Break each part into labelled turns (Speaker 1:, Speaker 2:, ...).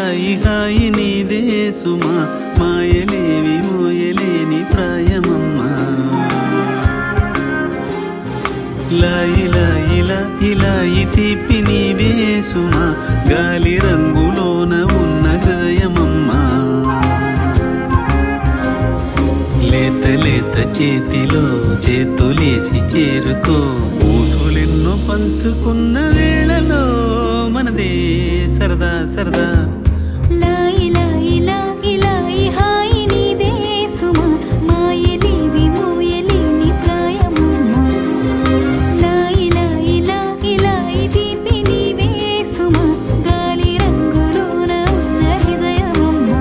Speaker 1: లాయి హాయి నీదే సుమా మాయలేవి మోయలేని ప్రాయమమ్మా లాయి లాయి లాయి లాయి తీపి నీవే సుమా గాలి రంగులోన ఉన్న హృదయమమ్మా లేత లేత చేతిలో చేతులేసి చేరుకో ఊసులెన్నో పంచుకున్న వేళలో మనదే సరదా సరదా
Speaker 2: లాయి లాయి లాయి లాయి హాయి నీదే సుమా మాయలేవి మోయలేని ప్రాయమమ్మా లాయి లాయి లాయి లాయి తీపి నీవే సుమా గాలి రంగులోన ఉన్న హృదయమమ్మా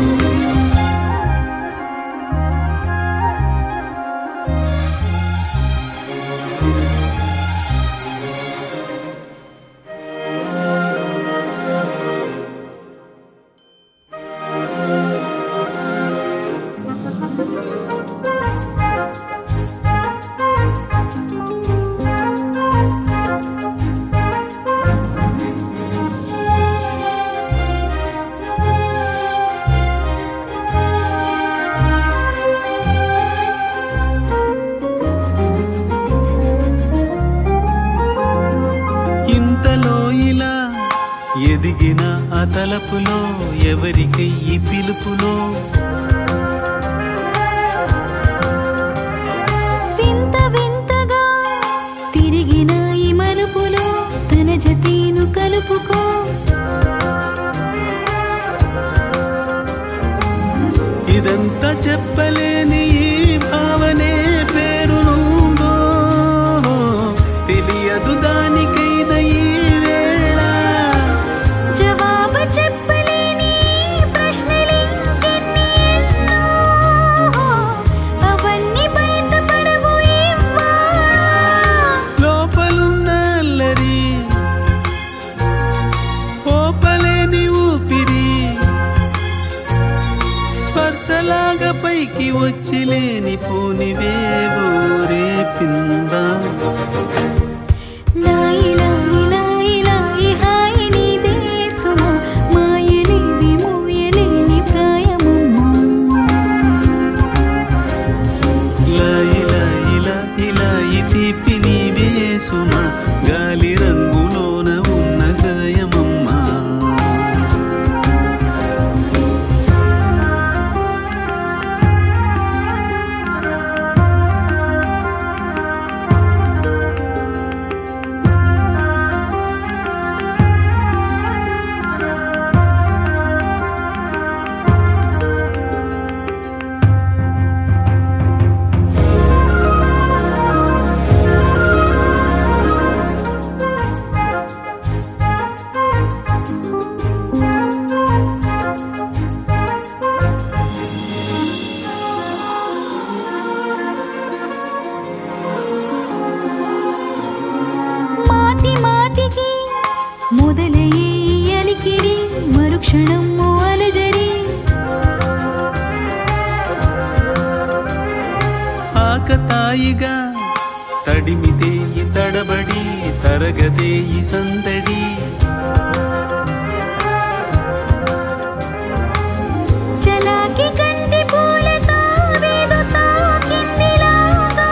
Speaker 1: ఇంతలో ఇలా ఎదిగిన ఆ తలపులో ఎవరికయ్యి పిలుపులో
Speaker 2: వింత వింతగా తిరిగిన ఈ మలుపులో తన జతీను కలుపుకో
Speaker 1: ఇదంతా చెప్పలేని ఈ భావనే పేరునుందో తెలియదు దానికైన ఈ వేళ
Speaker 2: జవాబు చెప్పలేని ప్రశ్నలింకెన్ని ఎన్నో అవన్నీ బయటపడవు ఇవ్వాళ.
Speaker 1: లోపలున్న అల్లరి ఓపలేని ఊపిరి స్పర్శలాగా పైకి వచ్చి లేని పోనివేవో రేపిందా
Speaker 2: లాయి లాయి లాయి లాయి హాయి నీదే సుమా మాయలేవి మోయలేని ప్రాయమమ్మా
Speaker 1: లాయి లాయి లాయి లాయి తీపి నీవే సుమా గాలి రంగులోన ఉన్న హృదయమమ్మా
Speaker 2: మాటి మాటికి మొదలయ్యే ఈ అలికిడి మరుక్షణం అలజడి
Speaker 1: ఆకతాయిగా తడిమితే ఈ తడబడి తరగదే ఈ సందడి
Speaker 2: చలాకి కంటి పూలతో వేదు తాకిందిలాగా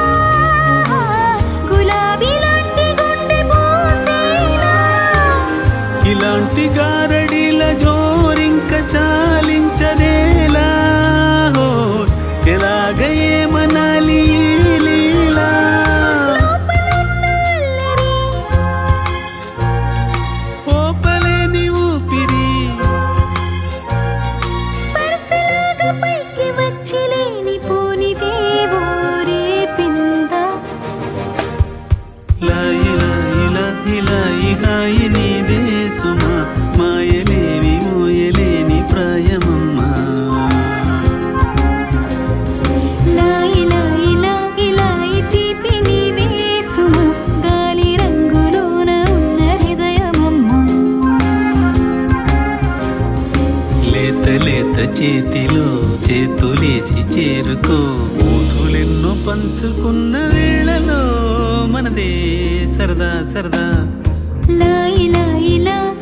Speaker 2: గులాబీ లాంటి గుండె పూసేలా
Speaker 1: ఇలాంటి గారడిల జోరింక చాలించదేలా హో, ఎలాగ ఏమనాలి ఈ లీలా ఓపలేని ఊపిరి
Speaker 2: స్పర్శలాగా పైకి వచ్చి లేని పోనివేవో రేపిందా
Speaker 1: లాయి లాయి లాయి లాయి హాయి నీదే సుమా మాయలేవి మోయలేని ప్రాయమమ్మా
Speaker 2: లాయి లాయి లాయి లాయి తీపి నీవే సుమా గాలి రంగులోన ఉన్న హృదయమమ్మా
Speaker 1: లేత లేత చేతిలో చేతులేసి చేరుకో ఊసులెన్నో పంచుకున్న వేళలో మనదే సరదా సరదా
Speaker 2: లాయి లాయి లాయి